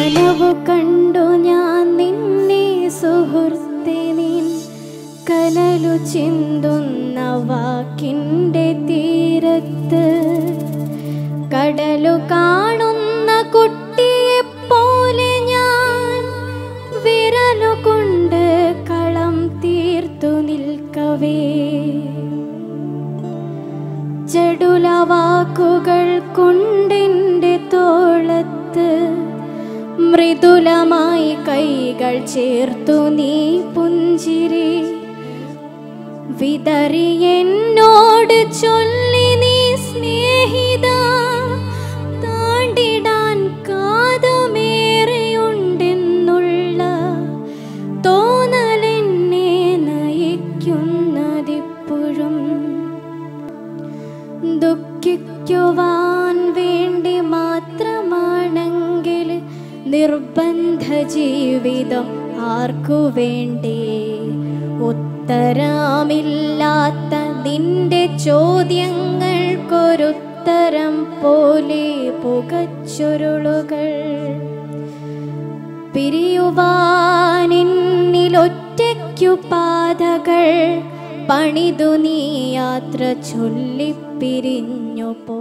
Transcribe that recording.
കനവു കണ്ടു ഞാൻ നിന്നെ സുഹൃത്തെ നീൻ കനലു ചിന്തുന്ന വാക്കിൻ്റെ തീരത്ത് കടലു കാണുന്ന കുട്ടിയെ പോലെ ഞാൻ വിരലു കൊണ്ട് കളം തീർത്തു നിൽക്കവേ ജഡുല വാക്കുകൾ കൊണ്ടെൻ്റെ തോളത്ത് മൃദുലമായി കൈകൾ ചേർത്തു നീ പുഞ്ചിരി വിതറി എന്നോട് ചൊല്ലി നീ സ്നേഹിത താണ്ടിടാൻ കാതുമേറെയുണ്ടെന്നുള്ള തോന്നലെന്നെ നയിക്കുന്നതിപ്പോഴും ദുഃഖിക്കുവാൻ വേണ്ടി മാത്രമാണെങ്കിൽ നിർബന്ധ ജീവിതം ആർക്കു വേണ്ടി ഉത്തരമില്ലാത്ത നിന്റെ ചോദ്യങ്ങൾക്കൊരുത്തരം പോലെ പുകച്ചുരുളുകൾ പിരിയുവാനിന്നിലൊറ്റയ്ക്കു പാതകൾ പണിതു നീ യാത്ര ചൊല്ലിപ്പിരിഞ്ഞു പോ